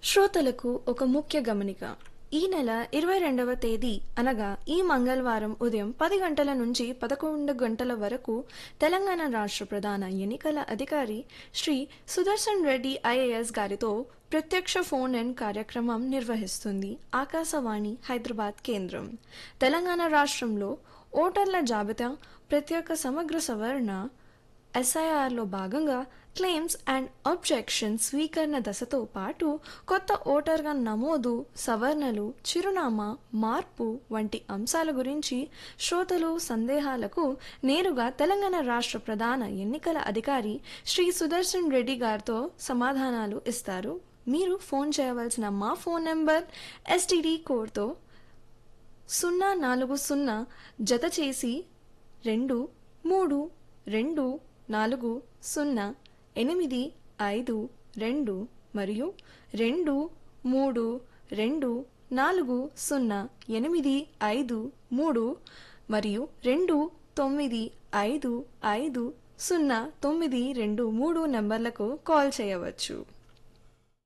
శ్రోతలకు ఒక ముఖ్య గమనిక ఈ నెల ఇరవై రెండవ తేదీ అనగా ఈ మంగళవారం ఉదయం పది గంటల నుంచి పదకొండు గంటల వరకు తెలంగాణ రాష్ట్ర ప్రధాన ఎన్నికల అధికారి శ్రీ సుదర్శన్ రెడ్డి ఐఏఎస్ గారితో ప్రత్యక్ష ఫోన్ ఇన్ కార్యక్రమం నిర్వహిస్తుంది ఆకాశవాణి హైదరాబాద్ కేంద్రం తెలంగాణ రాష్ట్రంలో ఓటర్ల జాబితా ప్రత్యేక సమగ్ర సవరణ ఎస్ఐఆర్లో భాగంగా క్లెయిమ్స్ అండ్ అబ్జెక్షన్ స్వీకరణ దశతో పాటు కొత్త ఓటర్గా నమోదు సవరణలు చిరునామా మార్పు వంటి అంశాల గురించి శ్రోతలు సందేహాలకు నేరుగా తెలంగాణ రాష్ట్ర ప్రధాన ఎన్నికల అధికారి శ్రీ సుదర్శన్ రెడ్డి గారితో సమాధానాలు ఇస్తారు మీరు ఫోన్ చేయవలసిన మా ఫోన్ నెంబర్ ఎస్టీడీ కోడ్తో సున్నా నాలుగు సున్నా జత చేసి రెండు మూడు రెండు నాలుగు సున్నా ఎనిమిది ఐదు రెండు మరియు రెండు మూడు రెండు నాలుగు సున్నా ఎనిమిది ఐదు మూడు మరియు రెండు తొమ్మిది ఐదు ఐదు సున్నా తొమ్మిది రెండు మూడు నంబర్లకు కాల్ చేయవచ్చు